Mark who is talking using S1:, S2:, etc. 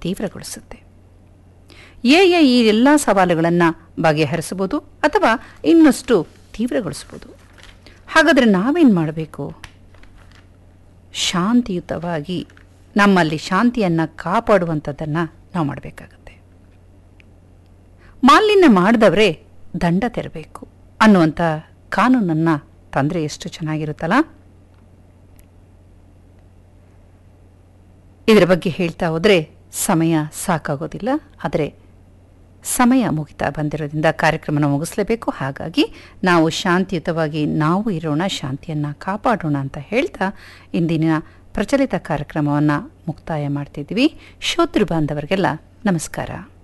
S1: ತೀವ್ರಗೊಳಿಸುತ್ತೆ A A ಈ ಎಲ್ಲ ಸವಾಲುಗಳನ್ನು ಬಗೆಹರಿಸಬಹುದು ಅಥವಾ ಇನ್ನಷ್ಟು ತೀವ್ರಗೊಳಿಸಬಹುದು ಹಾಗಾದರೆ ನಾವೇನು ಮಾಡಬೇಕು ಶಾಂತಿಯುತವಾಗಿ ನಮ್ಮಲ್ಲಿ ಶಾಂತಿಯನ್ನು ಕಾಪಾಡುವಂಥದ್ದನ್ನು ನಾವು ಮಾಡಬೇಕಾಗತ್ತೆ ಮಾಲಿನ್ಯ ಮಾಡಿದವರೇ ದಂಡ ತೆರಬೇಕು ಅನ್ನುವಂಥ ಕಾನೂನನ್ನು ತಂದರೆ ಎಷ್ಟು ಚೆನ್ನಾಗಿರುತ್ತಲ್ಲ ಇದರ ಬಗ್ಗೆ ಹೇಳ್ತಾ ಹೋದರೆ ಸಮಯ ಸಾಕಾಗೋದಿಲ್ಲ ಆದರೆ ಸಮಯ ಮುಗಿತಾ ಬಂದಿರೋದ್ರಿಂದ ಕಾರ್ಯಕ್ರಮನ ಮುಗಿಸ್ಲೇಬೇಕು ಹಾಗಾಗಿ ನಾವು ಶಾಂತಿಯುತವಾಗಿ ನಾವು ಇರೋಣ ಶಾಂತಿಯನ್ನು ಕಾಪಾಡೋಣ ಅಂತ ಹೇಳ್ತಾ ಇಂದಿನ ಪ್ರಚಲಿತ ಕಾರ್ಯಕ್ರಮವನ್ನು ಮುಕ್ತಾಯ ಮಾಡ್ತಿದ್ವಿ ಶ್ರೋತೃ ಬಾಂಧವರಿಗೆಲ್ಲ ನಮಸ್ಕಾರ